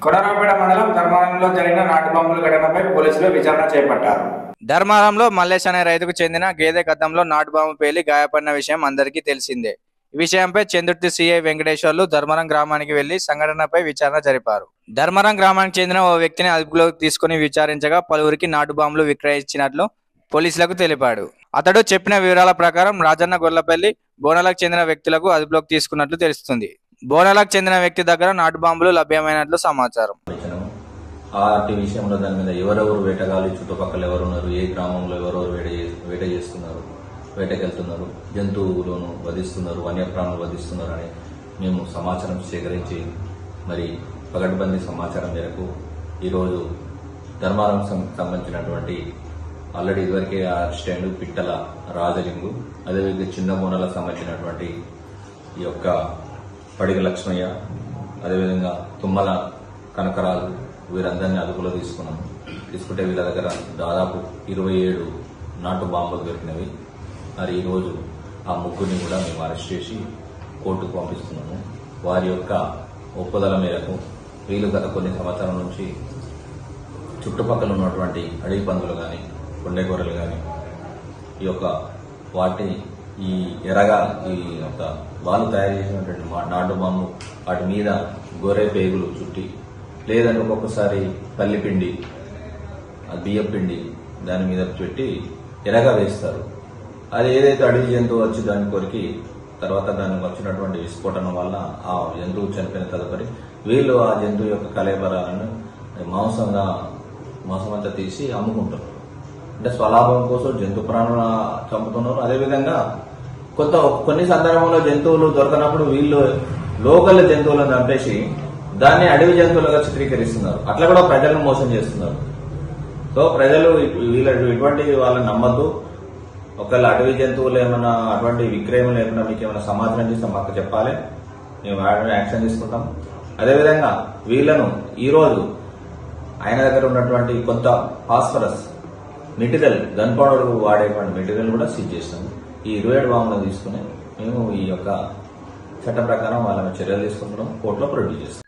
కొడరాపేట మండలం ధర్మారంలో జరిగిన నాటు బాంబుల ఘటనపై పోలీసులు విచారణ చేపట్టారు ధర్మారంలో మల్లేష్ అనే రైతుకు చెందిన గేదె గతంలో నాటుబాంబు పేలి గాయపడిన విషయం అందరికీ తెలిసిందే ఈ విషయంపై చందుర్తి సిఐ వెంకటేశ్వర్లు ధర్మరం గ్రామానికి వెళ్లి సంఘటనపై విచారణ జరిపారు ధర్మరం గ్రామానికి చెందిన ఓ వ్యక్తిని అదుపులోకి తీసుకుని విచారించగా పలువురికి నాటు బాంబులు విక్రయించినట్లు పోలీసులకు తెలిపాడు అతడు చెప్పిన వివరాల ప్రకారం రాజన్న గొర్లపల్లి బోనాలకు చెందిన వ్యక్తులకు అదుపులోకి తీసుకున్నట్లు తెలుస్తుంది బోనాలకు చెందిన వ్యక్తి దగ్గర నాటు బాంబులు లభ్యమైనట్లు సమాచారం ఇచ్చినాము ఆటి విషయంలో దాని మీద ఎవరెవరు వేటగాళ్ళు ఈ చుట్టుపక్కల ఎవరు ఉన్నారు ఏ గ్రామంలో ఎవరెవరు వేట చే- వేట చేస్తున్నారు వేటకెళ్తున్నారు జంతువులను వధిస్తున్నారు వన్యప్రాణులు వధిస్తున్నారు అని మేము సమాచారం సేకరించి మరి పగడ్బందీ సమాచారం మేరకు ఈరోజు ధర్మారం సం- సంబంధించినటువంటి ఆల్రెడీ ఇదివరకే స్టాండ్ పిట్టల రాజలింగు అదేవిధంగా చిన్న బోనాలకు సంబంధించినటువంటి ఈ యొక్క పడిగ లక్ష్మయ్య అదేవిధంగా తుమ్మల కనకరాలు వీరందరినీ అదుపులో తీసుకున్నాం తీసుకుంటే వీళ్ళ దగ్గర దాదాపు ఇరవై ఏడు నాటు బాంబులు దొరికినవి మరి ఈరోజు ఆ ముగ్గురిని కూడా మేము అరెస్ట్ చేసి కోర్టుకు పంపిస్తున్నాము వారి యొక్క ఒప్పుదల మేరకు వీళ్ళు గత కొన్ని సంవత్సరాల నుంచి చుట్టుపక్కల ఉన్నటువంటి అడవి పందులు కానీ కొండెగొర్రెలు కానీ ఈ యొక్క వాటి ఈ ఎరగా ఈ యొక్క వాళ్ళు తయారు చేసినటువంటి మా- నాటు బాంబు వాటి మీద గొర్రె పేగులు చుట్టి లేదంటే ఒక్కొక్కసారి పల్లిపిండి ఆ బియ్యం పిండి దాని మీద పెట్టి ఎరగా వేస్తారు అది ఏదైతే అడవి జంతువు వచ్చి దాని కొరికి తర్వాత దానికి వచ్చినటువంటి విస్ఫోటనం వల్ల ఆ జంతువు చనిపోయిన తదుపరి వీళ్ళు ఆ జంతువు యొక్క కలేబరాలను మాంసంగా మాంసం అంతా తీసి అమ్ముకుంటారు అంటే స్వలాభం కోసం జంతు ప్రాణుల చంపుతున్నారు అదేవిధంగా కొంత కొన్ని సందర్భంలో జంతువులు దొరకనప్పుడు వీళ్ళు లోకల్ జంతువులను చంపేసి దాన్ని అడవి జంతువులుగా చిత్రీకరిస్తున్నారు అట్లా కూడా ప్రజలను మోసం చేస్తున్నారు సో ప్రజలు వీళ్ళ ఇటువంటి వాళ్ళని నమ్మద్దు ఒకవేళ అటవీ జంతువులు ఏమైనా అటువంటి విక్రయం లేకుండా మీకు ఏమైనా సమాచారం చేస్తే మాకు చెప్పాలి మేము వాటిని యాక్షన్ తీసుకుంటాం అదేవిధంగా వీళ్ళను ఈ రోజు ఆయన దగ్గర ఉన్నటువంటి కొంత ఫాస్ఫరస్ మెటీరియల్ గన్ పౌడర్ వాడేటువంటి మెటీరియల్ కూడా సీజ్ చేసినాము ఈ ఇరవై ఏడు బాంబులను తీసుకుని మేము ఈ యొక్క చట్ట ప్రకారం వాళ్ళ మీద చర్యలు తీసుకుంటున్నాం కోర్టులో ప్రొడ్యూస్ చేస్తాం